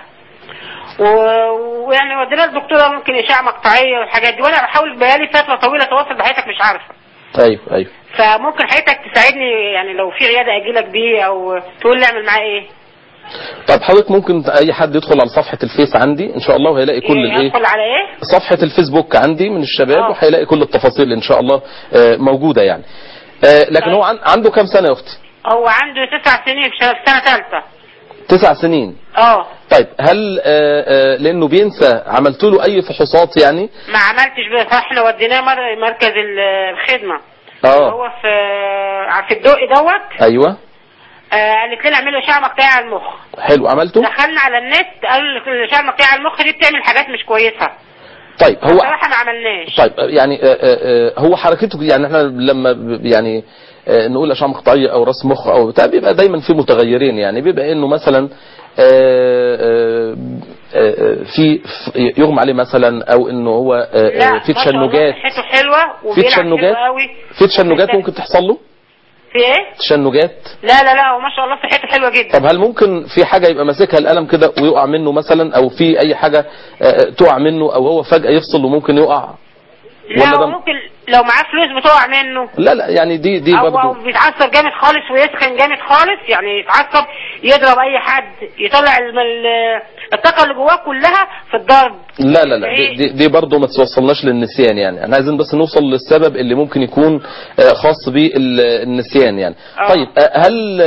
S2: و- ويعني ودينا الدكتورة ممكن اشعة مقطعية والحاجات دي وانا بحاول بقالي فترة طويلة اتواصل بحياتك مش عارفة
S1: ايوه ايوه
S2: فممكن حضرتك تساعدني يعني لو في عيادة اجيلك بيه او تقول لي اعمل معاه ايه
S1: طب حضرتك ممكن اي حد يدخل على صفحة الفيس عندي ان شاء الله وهيلاقي كل
S2: إيه
S1: الايه
S2: ادخل على ايه
S1: صفحة الفيسبوك عندي من الشباب
S2: آه.
S1: وهيلاقي كل التفاصيل ان شاء الله آه، موجودة يعني آه، لكن هو عن- عنده كام سنة يا اختي
S2: هو عنده تسع سنين في شهر- في سنة ثالثة
S1: تسع سنين
S2: اه
S1: طيب هل آه، آه، لانه بينسى عملت له اي فحوصات يعني
S2: ما عملتش بس احنا وديناه مر- مركز ال- الخدمة
S1: اه
S2: هو في في الدقي دوت
S1: ايوه
S2: آه، قالت لنا اعملوا اشعه مقطعيه على المخ
S1: حلو عملته
S2: دخلنا على النت قالوا لك الاشعه المقطعيه على المخ دي بتعمل حاجات مش كويسه
S1: طيب هو
S2: بصراحه ما عملناش
S1: طيب يعني آه، آه، آه، هو حركته يعني احنا لما ب- يعني آه، نقول اشعه مقطعيه او راس مخ او بتاع بيبقى دايما في متغيرين يعني بيبقى انه مثلا آه، آه، آه، في في- يغمى عليه مثلا او انه هو آه، آه،
S2: لا
S1: في
S2: ما شاء الله
S1: تشنجات
S2: صحته حلوه
S1: في
S2: وبيلعب
S1: تشنجات
S2: حلو قوي
S1: في تشنجات ممكن تحصل له
S2: في ايه
S1: تشنجات
S2: لا لا لا هو ما شاء الله صحته حلوه جدا
S1: طب هل ممكن في حاجة يبقى ماسكها القلم كده ويقع منه مثلا او في اي حاجة آه، تقع منه او هو فجأة يفصل وممكن يقع
S2: لا
S1: ولا
S2: هو
S1: ده-
S2: ممكن لو معاه فلوس بتقع منه
S1: لا لا يعني دي دي
S2: او
S1: برضه
S2: أو بيتعصب جامد خالص ويسخن جامد خالص يعني يتعصب يضرب اي حد يطلع الم- ال- الطاقه اللي جواه كلها في الضرب
S1: لا لا لا دي, دي, دي برضه ما توصلناش للنسيان يعني احنا عايزين بس نوصل للسبب اللي ممكن يكون آه، خاص بالنسيان يعني
S2: آه.
S1: طيب آه، هل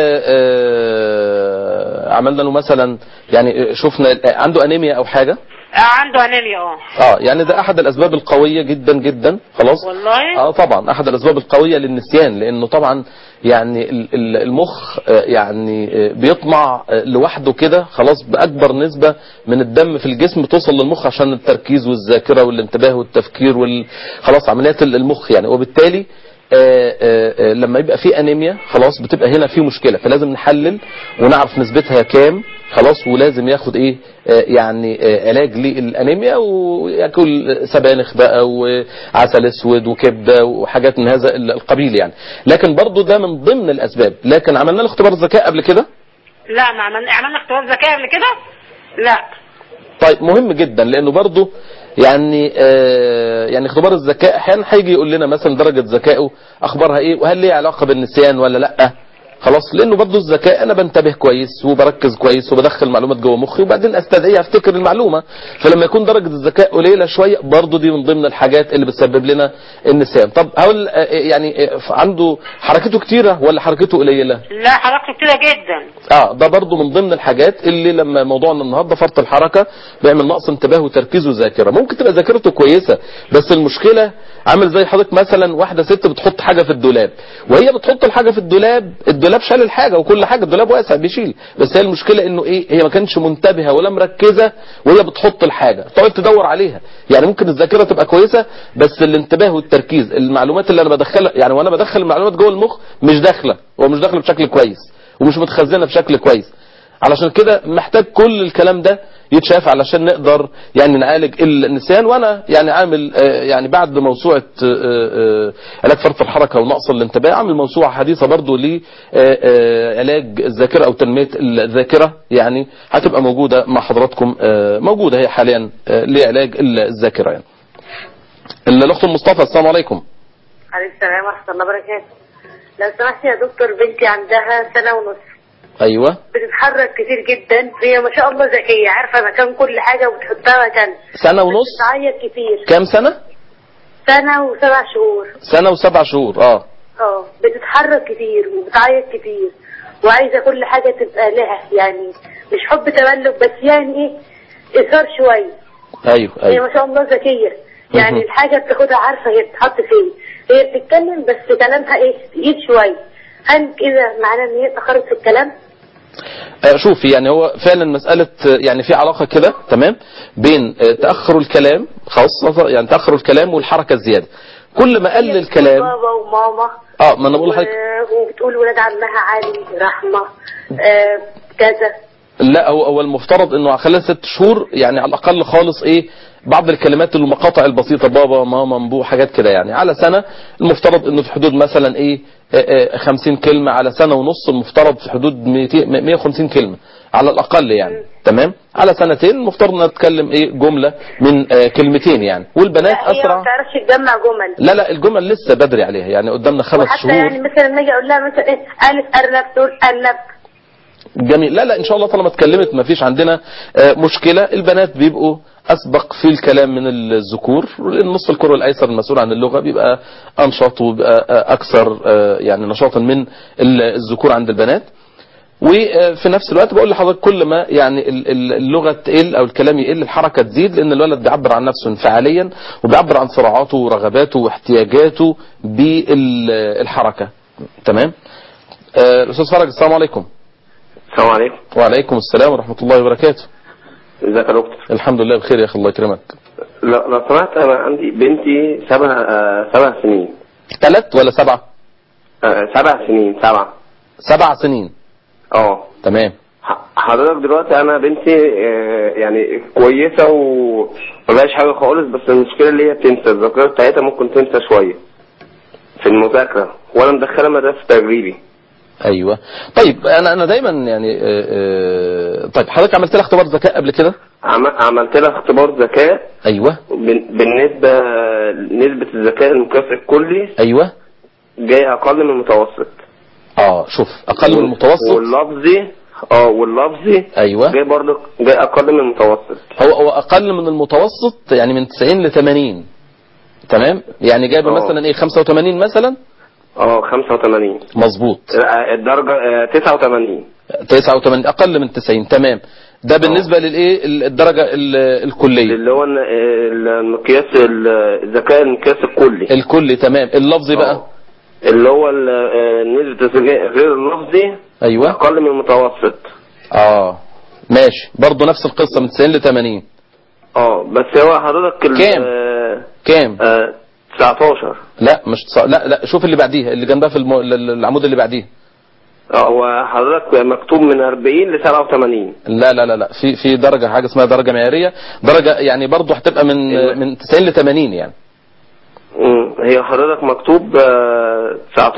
S1: آه، عملنا له مثلا يعني شفنا آه، عنده انيميا او حاجة
S2: آه عنده انيميا اه
S1: اه يعني ده احد الاسباب القوية جدا جدا خلاص
S2: والله
S1: اه طبعا احد الاسباب القويه للنسيان لانه طبعا يعني ال- ال- المخ آه، يعني آه، بيطمع آه، لوحده كده خلاص باكبر نسبه من الدم في الجسم توصل للمخ عشان التركيز والذاكره والانتباه والتفكير وال خلاص عمليات ال- المخ يعني وبالتالي آه، آه، آه، لما يبقى في انيميا خلاص بتبقى هنا في مشكله فلازم نحلل ونعرف نسبتها كام خلاص ولازم ياخد ايه آه، يعني آه، علاج للانيميا وياكل سبانخ بقى وعسل اسود وكبده وحاجات من هذا القبيل يعني لكن برضو ده من ضمن الاسباب لكن عملنا له اختبار ذكاء قبل كده
S2: لا ما عملنا عملنا اختبار ذكاء قبل كده لا
S1: طيب مهم جدا لانه برضه يعني آه يعني اختبار الذكاء احيانا هيجي يقول لنا مثلا درجه ذكائه اخبارها ايه وهل ليه علاقه بالنسيان ولا لا خلاص لانه برضه الذكاء انا بنتبه كويس وبركز كويس وبدخل معلومات جوه مخي وبعدين استدعيها افتكر المعلومه فلما يكون درجه الذكاء قليله شويه برضه دي من ضمن الحاجات اللي بتسبب لنا النسيان طب هل آه، يعني آه، عنده حركته كتيره ولا حركته قليله
S2: لا حركته كتيرة جدا
S1: اه ده برضو من ضمن الحاجات اللي لما موضوعنا النهارده فرط الحركه بيعمل نقص انتباه وتركيز وذاكره ممكن تبقى ذاكرته كويسه بس المشكله عامل زي حضرتك مثلا واحده ست بتحط حاجه في الدولاب وهي بتحط الحاجه في الدولاب الدولاب شال الحاجه وكل حاجه الدولاب واسع بيشيل بس هي المشكله انه ايه هي ما كانتش منتبهه ولا مركزه وهي بتحط الحاجه تقعد تدور عليها يعني ممكن الذاكره تبقى كويسه بس الانتباه والتركيز المعلومات اللي انا بدخلها يعني وانا بدخل المعلومات جوه المخ مش داخله ومش داخله بشكل كويس ومش متخزنه بشكل كويس علشان كده محتاج كل الكلام ده يتشاف علشان نقدر يعني نعالج النسيان وانا يعني عامل آه، يعني بعد موسوعه آه، آه، علاج فرط الحركه ونقص الانتباه عامل موسوعه حديثه برضو لعلاج الذاكره او تنميه الذاكره يعني هتبقى موجوده مع حضراتكم آه، موجوده هي حاليا آه، لعلاج الذاكره يعني. الاخت مصطفى السلام عليكم.
S3: عليكم السلام ورحمة الله وبركاته لو سمحت يا دكتور بنتي عندها سنة ونص
S1: ايوه
S3: بتتحرك كتير جدا هي ما شاء الله ذكية عارفة مكان كل حاجة وبتحطها مكان
S1: سنه ونص
S3: بتعيط كتير
S1: كام سنه؟
S3: سنة وسبع شهور
S1: سنه وسبع شهور اه
S3: اه بتتحرك كتير وبتعيط كتير وعايزة كل حاجة تبقى لها يعني مش حب تملك بس يعني ايه إصرار شوية
S1: ايوه
S3: هي
S1: ايوه
S3: ما شاء الله ذكية يعني
S1: مهم.
S3: الحاجة بتاخدها عارفة هي بتتحط فين هي بتتكلم بس كلامها ايه تقيل شوية هل كده معناه ان هي اتأخرت في الكلام؟
S1: آه، شوفي يعني هو فعلا مسألة آه، يعني في علاقة كده تمام بين آه، تأخر الكلام خاصة يعني تأخر الكلام والحركة الزيادة كل ما قل
S3: هي
S1: الكلام
S3: بابا وماما
S1: اه ما انا بقول لحضرتك
S3: و- وبتقول ولاد عمها علي رحمة آه كذا
S1: لا هو هو المفترض انه خلال ست شهور يعني على الاقل خالص ايه بعض الكلمات المقاطع البسيطة بابا ماما مبو حاجات كده يعني على سنة المفترض انه في حدود مثلا ايه آه، آه، 50 كلمة على سنة ونص المفترض في حدود 200 150 كلمة على الاقل يعني تمام على سنتين المفترض انها تتكلم ايه جملة من آه، كلمتين يعني والبنات
S3: لا هي ما
S1: اسرع
S3: بتعرفش تجمع جمل
S1: لا لا الجمل لسه بدري عليها يعني قدامنا خمس
S3: وحتى
S1: شهور
S3: يعني مثلا لما اجي اقول لها مثلا ايه الف ارنب تقول ارنب
S1: جميل لا لا ان شاء الله طالما اتكلمت ما فيش عندنا آه، مشكلة البنات بيبقوا اسبق في الكلام من الذكور النصف الكرة الايسر المسؤول عن اللغة بيبقى انشط وبيبقى آه، اكثر آه، يعني نشاطا من ال- الذكور عند البنات وفي نفس الوقت بقول لحضرتك كل ما يعني ال- ال- اللغة تقل او الكلام يقل الحركة تزيد لان الولد بيعبر عن نفسه انفعاليا وبيعبر عن صراعاته ورغباته واحتياجاته بالحركة تمام آه، الاستاذ فرج السلام عليكم
S4: السلام عليكم
S1: وعليكم السلام ورحمة الله وبركاته
S4: ازيك يا دكتور
S1: الحمد لله بخير يا أخي الله يكرمك
S4: لو لو سمحت انا عندي بنتي سبع آه، سبع سنين
S1: ثلاث ولا سبعة
S4: آه، سبع سنين سبعة
S1: سبع سنين
S4: اه
S1: تمام
S4: ح- حضرتك دلوقتي انا بنتي آه، يعني كويسة وملهاش حاجة خالص بس المشكلة اللي هي بتنسى الذاكرة بتاعتها ممكن تنسى شوية في المذاكرة وانا مدخلها مدرسة تجريبي
S1: أيوة طيب أنا أنا دايما يعني آه، آه، طيب حضرتك عملت لها اختبار ذكاء قبل كده
S4: عم- عملت لها اختبار ذكاء
S1: أيوة
S4: بن- بالنسبة نسبة الذكاء المقياس الكلي
S1: أيوة
S4: جاي اقل من المتوسط
S1: اه شوف أقل من المتوسط
S4: واللفظي اه واللفظي
S1: أيوة
S4: جاي برضه جاي اقل من المتوسط
S1: هو هو أقل من المتوسط يعني من 90 ل 80 تمام يعني جايبه
S4: آه.
S1: مثلا ايه 85 مثلا
S4: اه 85
S1: مظبوط
S4: آه، الدرجة آه، 89
S1: 89 اقل من 90 تمام ده بالنسبه للايه الدرجه ال- الكليه
S4: اللي هو الن- آه، المقياس ال- الذكاء المقياس الكلي
S1: الكلي تمام اللفظي بقى
S4: آه. اللي هو ال- آه، نسبة الذكاء غير اللفظي
S1: ايوه
S4: أقل من المتوسط
S1: اه ماشي برضه نفس القصه من 90 ل 80
S4: اه بس هو حضرتك ال-
S1: كام؟
S4: آه،
S1: كام
S4: آه، 19
S1: لا مش تص... لا لا شوف اللي بعديها اللي جنبها في المو... ال- ال- العمود اللي بعديه
S4: اه هو حضرتك مكتوب من 40 ل 87
S1: لا لا لا لا في في درجه حاجه اسمها درجه معياريه درجه يعني برضه هتبقى من
S4: أيوة.
S1: من 90 ل 80 يعني
S4: مم. هي حضرتك مكتوب آه،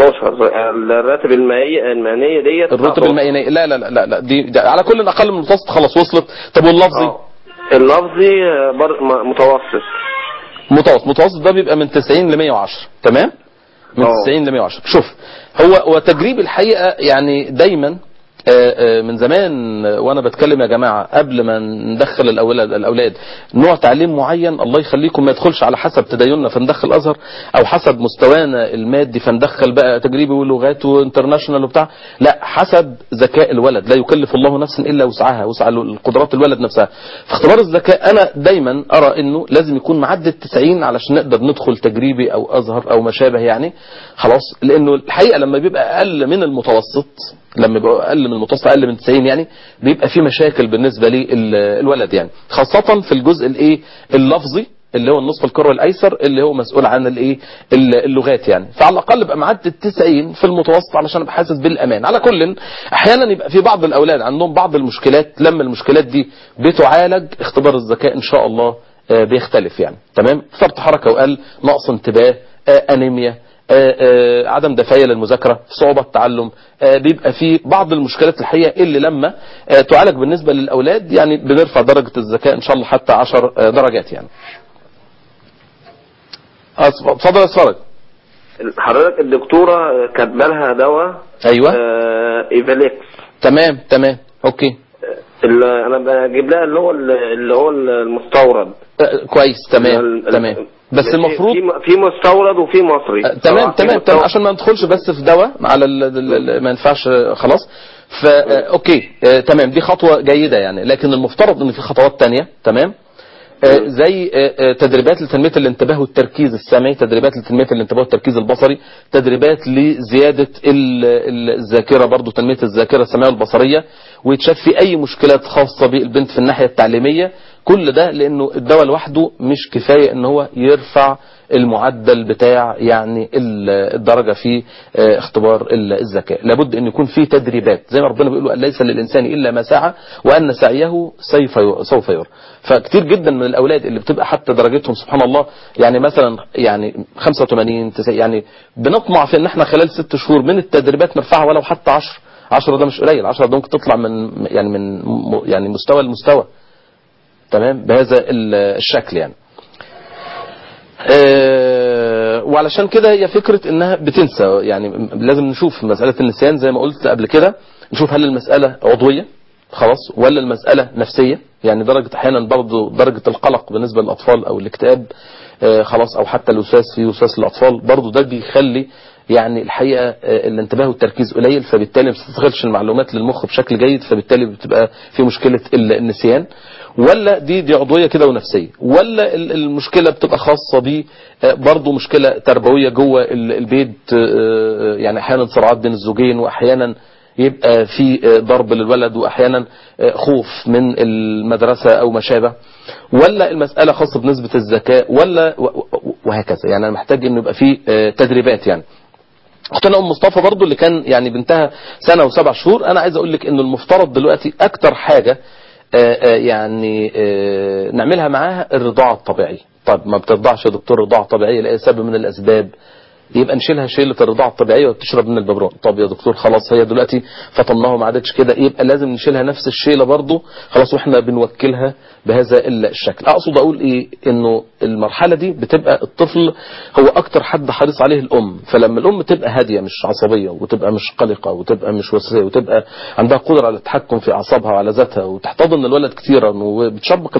S4: 19 الراتب المائية المهنية ديت
S1: الرتب
S4: 19.
S1: المائية لا لا لا لا, لا دي, دي على كل اقل من المتوسط خلاص وصلت طب واللفظي
S4: اه اللفظي آه، بر... م- متوسط
S1: متوسط متوسط ده بيبقى من 90 ل 110 تمام من
S4: اه.
S1: 90 ل 110 شوف هو وتجريب الحقيقه يعني دايما آه، آه، من زمان آه، وانا بتكلم يا جماعه قبل ما ندخل الاولاد الاولاد نوع تعليم معين الله يخليكم ما يدخلش على حسب تديننا فندخل ازهر او حسب مستوانا المادي فندخل بقى تجريبي ولغات وانترناشونال وبتاع لا حسب ذكاء الولد لا يكلف الله نفسا الا وسعها وسع القدرات الولد نفسها فاختبار الذكاء انا دايما ارى انه لازم يكون معدي التسعين علشان نقدر ندخل تجريبي او ازهر او ما شابه يعني خلاص لانه الحقيقه لما بيبقى اقل من المتوسط لما بيبقى اقل من المتوسط اقل من 90 يعني بيبقى في مشاكل بالنسبه للولد يعني خاصه في الجزء الايه اللفظي اللي هو النصف الكروي الايسر اللي هو مسؤول عن الايه ال- اللغات يعني فعلى الاقل ابقى معدي ال 90 في المتوسط علشان ابقى حاسس بالامان على كل احيانا يبقى في بعض الاولاد عندهم بعض المشكلات لما المشكلات دي بتعالج اختبار الذكاء ان شاء الله آه، بيختلف يعني تمام فرط حركه وقل نقص انتباه آه، انيميا آه، آه، عدم دفاعية للمذاكرة صعوبة التعلم آه، بيبقى في بعض المشكلات الحقيقة اللي لما آه، تعالج بالنسبة للأولاد يعني بنرفع درجة الذكاء إن شاء الله حتى 10 آه، درجات يعني أص- اتفضل يا فرج
S4: حضرتك الدكتورة كاتبه لها دواء
S1: أيوة
S4: آه ايفاليكس
S1: تمام تمام أوكي
S4: اللي انا بجيب لها اللي هو اللي هو المستورد
S1: آه، كويس تمام
S4: ال- ال-
S1: تمام بس
S4: في-
S1: المفروض
S4: في في مستورد وفي مصري
S1: آه، تمام
S4: طبعاً في
S1: تمام تمام
S4: مستورد.
S1: عشان ما ندخلش بس في دواء على ال- ال- ال- ما ينفعش آه، خلاص فا آه، اوكي آه، تمام دي خطوه جيده يعني لكن المفترض ان في خطوات تانية تمام آه، زي آه، آه، تدريبات لتنميه الانتباه والتركيز السمعي تدريبات لتنميه الانتباه والتركيز البصري تدريبات لزياده ال- ال- الذاكره برضو تنميه الذاكره السمعيه والبصريه ويتشاف في اي مشكلات خاصه بالبنت في الناحيه التعليميه كل ده لانه الدواء لوحده مش كفايه ان هو يرفع المعدل بتاع يعني ال- الدرجه في آه، اختبار ال- الذكاء لابد ان يكون في تدريبات زي ما ربنا بيقول أن ليس للانسان الا ما سعى وان سعيه سوف ي- سوف يرى فكتير جدا من الاولاد اللي بتبقى حتى درجتهم سبحان الله يعني مثلا يعني 85 90 يعني بنطمع في ان احنا خلال ست شهور من التدريبات نرفعها ولو حتى 10 10 ده مش قليل 10 ده ممكن تطلع من يعني من م- يعني مستوى لمستوى تمام بهذا ال- الشكل يعني آه، وعلشان كده هي فكرة انها بتنسى يعني م- لازم نشوف مسألة النسيان زي ما قلت قبل كده نشوف هل المسألة عضوية خلاص ولا المسألة نفسية يعني درجة احيانا برضو درجة القلق بالنسبة للاطفال او الاكتئاب آه، خلاص او حتى الوسواس في وسواس الاطفال برضو ده بيخلي يعني الحقيقة آه، الانتباه والتركيز قليل فبالتالي ما بتستغلش المعلومات للمخ بشكل جيد فبالتالي بتبقى في مشكلة ال- النسيان ولا دي دي عضويه كده ونفسيه ولا ال- المشكله بتبقى خاصه ب برضه مشكله تربويه جوه ال- البيت آه، يعني احيانا صراعات بين الزوجين واحيانا يبقى في آه، ضرب للولد واحيانا آه، خوف من المدرسه او ما شابه ولا المساله خاصه بنسبه الذكاء ولا و- و- وهكذا يعني انا محتاج انه يبقى في آه، تدريبات يعني اختنا ام مصطفى برضو اللي كان يعني بنتها سنه وسبع شهور انا عايز اقول لك انه المفترض دلوقتي اكتر حاجه آه، آه، يعني آه، نعملها معاها الرضاعه الطبيعيه طب ما بترضعش يا دكتور رضاعه طبيعيه لاي سبب من الاسباب يبقى نشيلها شيله الرضاعه الطبيعيه وبتشرب من الببرون طب يا دكتور خلاص هي دلوقتي فطمناها وما عادتش كده يبقى لازم نشيلها نفس الشيله برضه خلاص واحنا بنوكلها بهذا الشكل اقصد اقول ايه انه المرحله دي بتبقى الطفل هو اكتر حد حريص عليه الام فلما الام تبقى هاديه مش عصبيه وتبقى مش قلقه وتبقى مش وسوسيه وتبقى عندها قدره على التحكم في اعصابها وعلى ذاتها وتحتضن الولد كثيرا وبتشبك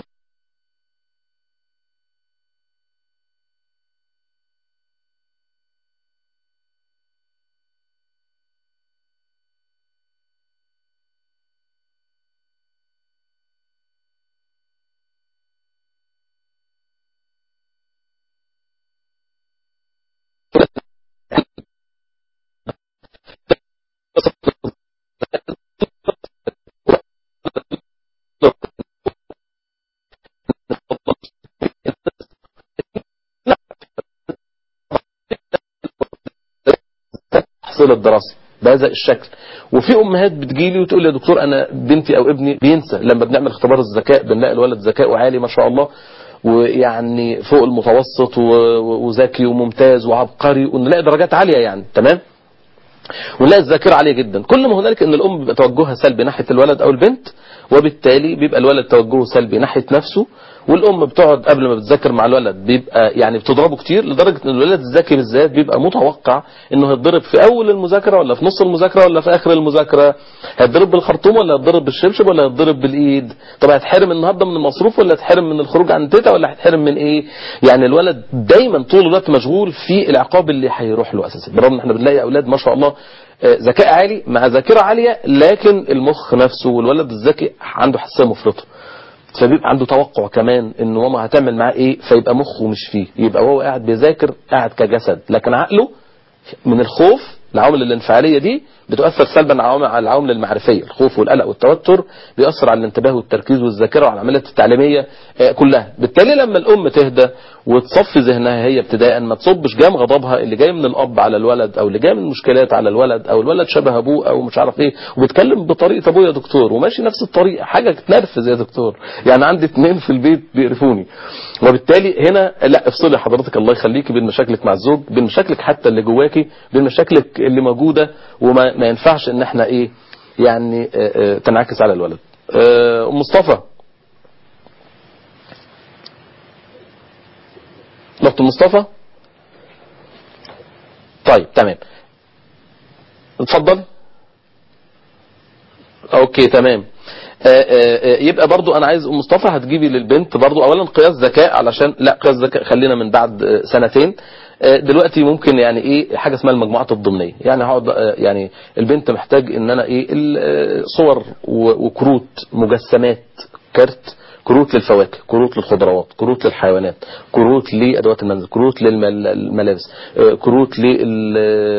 S1: التحصيل الدراسي بهذا الشكل وفي امهات بتجيلي وتقول لي يا دكتور انا بنتي او ابني بينسى لما بنعمل اختبار الذكاء بنلاقي الولد ذكائه عالي ما شاء الله ويعني فوق المتوسط و- و- وذكي وممتاز وعبقري ونلاقي درجات عاليه يعني تمام ونلاقي الذاكره عاليه جدا كل ما هنالك ان الام بيبقى توجهها سلبي ناحيه الولد او البنت وبالتالي بيبقى الولد توجهه سلبي ناحيه نفسه والام بتقعد قبل ما بتذاكر مع الولد بيبقى يعني بتضربه كتير لدرجه ان الولد الذكي بالذات بيبقى متوقع انه هيتضرب في اول المذاكره ولا في نص المذاكره ولا في اخر المذاكره هيتضرب بالخرطوم ولا هيتضرب بالشبشب ولا هيتضرب بالايد طب هيتحرم النهارده من المصروف ولا هيتحرم من الخروج عن تيتا ولا هيتحرم من ايه يعني الولد دايما طول الوقت مشغول في العقاب اللي هيروح له اساسا بالرغم ان احنا بنلاقي اولاد ما شاء الله آه، ذكاء عالي مع ذاكره عاليه لكن المخ نفسه والولد الذكي عنده حساسيه مفرطه فبيبقى عنده توقع كمان ان ماما هتعمل معاه ايه فيبقى مخه مش فيه يبقى هو قاعد بيذاكر قاعد كجسد لكن عقله من الخوف العوامل الانفعاليه دي بتؤثر سلبا على على العوامل المعرفيه الخوف والقلق والتوتر بيأثر على الانتباه والتركيز والذاكره وعلى العمليات التعليميه آه، كلها بالتالي لما الام تهدى وتصفي ذهنها هي ابتداء ما تصبش جام غضبها اللي جاي من الاب على الولد او اللي جاي من مشكلات على الولد او الولد شبه ابوه او مش عارف ايه وبيتكلم بطريقه ابوه يا دكتور وماشي نفس الطريقه حاجه تنرفز يا دكتور يعني عندي اتنين في البيت بيقرفوني وبالتالي هنا لا افصلي حضرتك الله يخليكي بين مشاكلك مع الزوج بين مشاكلك حتى اللي جواكي بين مشاكلك اللي موجوده وما ما ينفعش ان احنا ايه يعني آه، آه، تنعكس على الولد آه، ام مصطفى دكتور مصطفى طيب تمام اتفضل اوكي تمام آه، آه، آه، يبقى برضو انا عايز ام مصطفى هتجيبي للبنت برضو اولا قياس ذكاء علشان لا قياس ذكاء خلينا من بعد آه، سنتين آه، دلوقتي ممكن يعني ايه حاجه اسمها المجموعات الضمنيه يعني هقعد آه، يعني البنت محتاج ان انا ايه ال- آه، صور و- وكروت مجسمات كارت كروت للفواكه كروت للخضروات كروت للحيوانات كروت لادوات المنزل كروت للملابس آه، كروت لل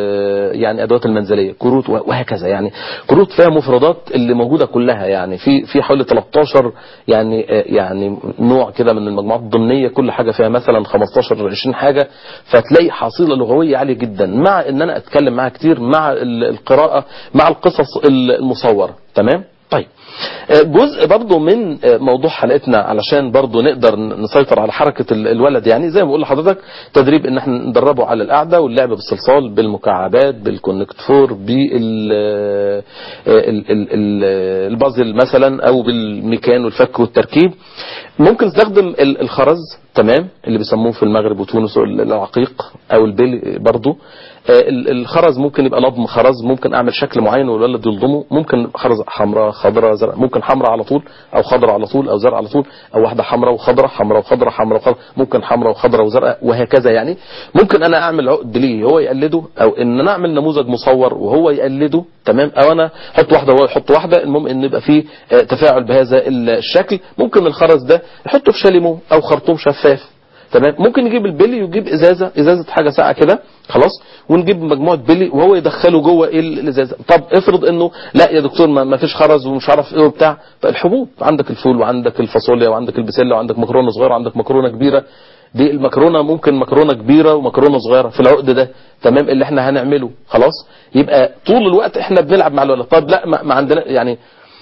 S1: يعني ادوات المنزليه كروت و- وهكذا يعني كروت فيها مفردات اللي موجوده كلها يعني في في حوالي 13 يعني آه، يعني نوع كده من المجموعات الضمنيه كل حاجه فيها مثلا 15 20 حاجه فتلاقي حصيله لغويه عاليه جدا مع ان انا اتكلم معاها كتير مع ال- القراءه مع القصص المصوره تمام طيب آه، جزء برضو من آه، موضوع حلقتنا علشان برضو نقدر نسيطر على حركة ال- الولد يعني زي ما بقول لحضرتك تدريب ان احنا ندربه على القعدة واللعب بالصلصال بالمكعبات بالكونكتفور بال آه، ال- ال- ال- البازل مثلا او بالميكان والفك والتركيب ممكن نستخدم ال- الخرز تمام اللي بيسموه في المغرب وتونس العقيق او البلي برضو آه، ال- الخرز ممكن يبقى لضم خرز ممكن اعمل شكل معين والولد يلضمه ممكن خرز حمراء خضراء زرق ممكن حمراء على طول او خضراء على طول او زرق على طول او واحده حمراء وخضراء حمراء وخضراء حمراء وخضراء ممكن حمراء وخضراء وزرقاء وهكذا يعني ممكن انا اعمل عقد ليه هو يقلده او ان انا اعمل نموذج مصور وهو يقلده تمام او انا احط واحده وهو يحط واحده المهم ان يبقى فيه آه، تفاعل بهذا الشكل ممكن الخرز ده يحطه في شاليمو او خرطوم شفاف تمام ممكن نجيب البلي ويجيب ازازه ازازه حاجه ساقعه كده خلاص ونجيب مجموعه بلي وهو يدخله جوه ايه الازازه طب افرض انه لا يا دكتور ما ما فيش خرز ومش عارف ايه وبتاع فالحبوب عندك الفول وعندك الفاصوليا وعندك البسله وعندك مكرونه صغيره وعندك مكرونه كبيره دي المكرونه ممكن مكرونه كبيره ومكرونه صغيره في العقد ده تمام اللي احنا هنعمله خلاص يبقى طول الوقت احنا بنلعب مع الولد طب لا ما ما عندنا يعني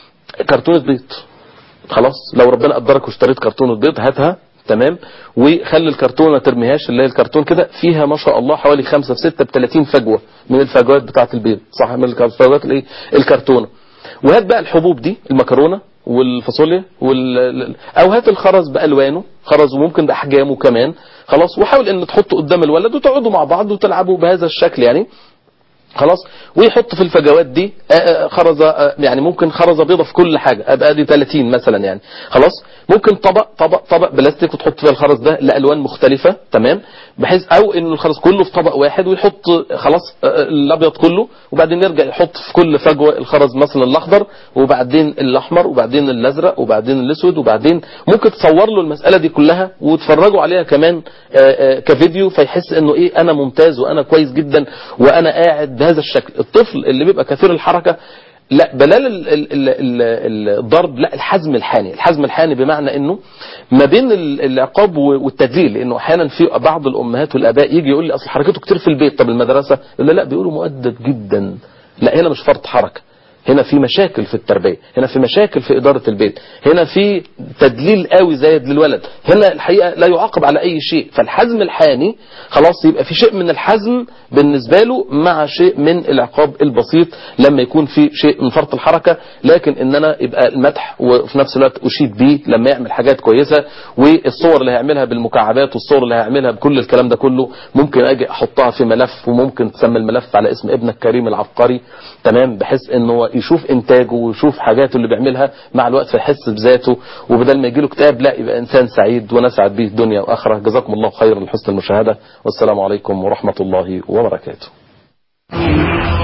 S1: كرتونه بيض خلاص لو ربنا قدرك واشتريت كرتونه بيض هاتها تمام وخلي الكرتونه ما ترميهاش اللي هي الكرتون كده فيها ما شاء الله حوالي 5 في 6 ب 30 فجوه من الفجوات بتاعه البيض صح من الفجوات الايه الكرتونه وهات بقى الحبوب دي المكرونه والفاصوليا وال او هات الخرز بالوانه خرز وممكن باحجامه كمان خلاص وحاول ان تحطه قدام الولد وتقعدوا مع بعض وتلعبوا بهذا الشكل يعني خلاص ويحط في الفجوات دي آه، آه، خرزه آه، يعني ممكن خرزه بيضه في كل حاجه ابقى دي 30 مثلا يعني خلاص ممكن طبق طبق طبق بلاستيك وتحط فيه الخرز ده لالوان مختلفه تمام بحيث او ان الخرز كله في طبق واحد ويحط خلاص آه، الابيض كله وبعدين يرجع يحط في كل فجوه الخرز مثلا الاخضر وبعدين الاحمر وبعدين الازرق وبعدين الاسود وبعدين ممكن تصور له المساله دي كلها وتفرجوا عليها كمان آه، آه، كفيديو فيحس انه ايه انا ممتاز وانا كويس جدا وانا قاعد بهذا الشكل الطفل اللي بيبقى كثير الحركه لا بلال ال- ال- ال- ال- الضرب لا الحزم الحاني الحزم الحاني بمعنى انه ما بين ال- العقاب و- والتدليل لانه احيانا في بعض الامهات والاباء يجي يقول لي اصل حركته كتير في البيت طب المدرسه يقول لي لا بيقولوا مؤدب جدا لا هنا مش فرط حركه هنا في مشاكل في التربية هنا في مشاكل في إدارة البيت هنا في تدليل قوي زايد للولد هنا الحقيقة لا يعاقب على أي شيء فالحزم الحاني خلاص يبقى في شيء من الحزم بالنسبة له مع شيء من العقاب البسيط لما يكون في شيء من فرط الحركة لكن إن أنا يبقى المدح وفي نفس الوقت أشيد بيه لما يعمل حاجات كويسة والصور اللي هيعملها بالمكعبات والصور اللي هيعملها بكل الكلام ده كله ممكن أجي أحطها في ملف وممكن تسمي الملف على اسم ابنك كريم العبقري تمام بحيث ان هو يشوف انتاجه ويشوف حاجاته اللي بيعملها مع الوقت فيحس بذاته وبدل ما يجي له كتاب لا يبقى انسان سعيد ونسعد به الدنيا واخره جزاكم الله خيرا لحسن المشاهده والسلام عليكم ورحمه الله وبركاته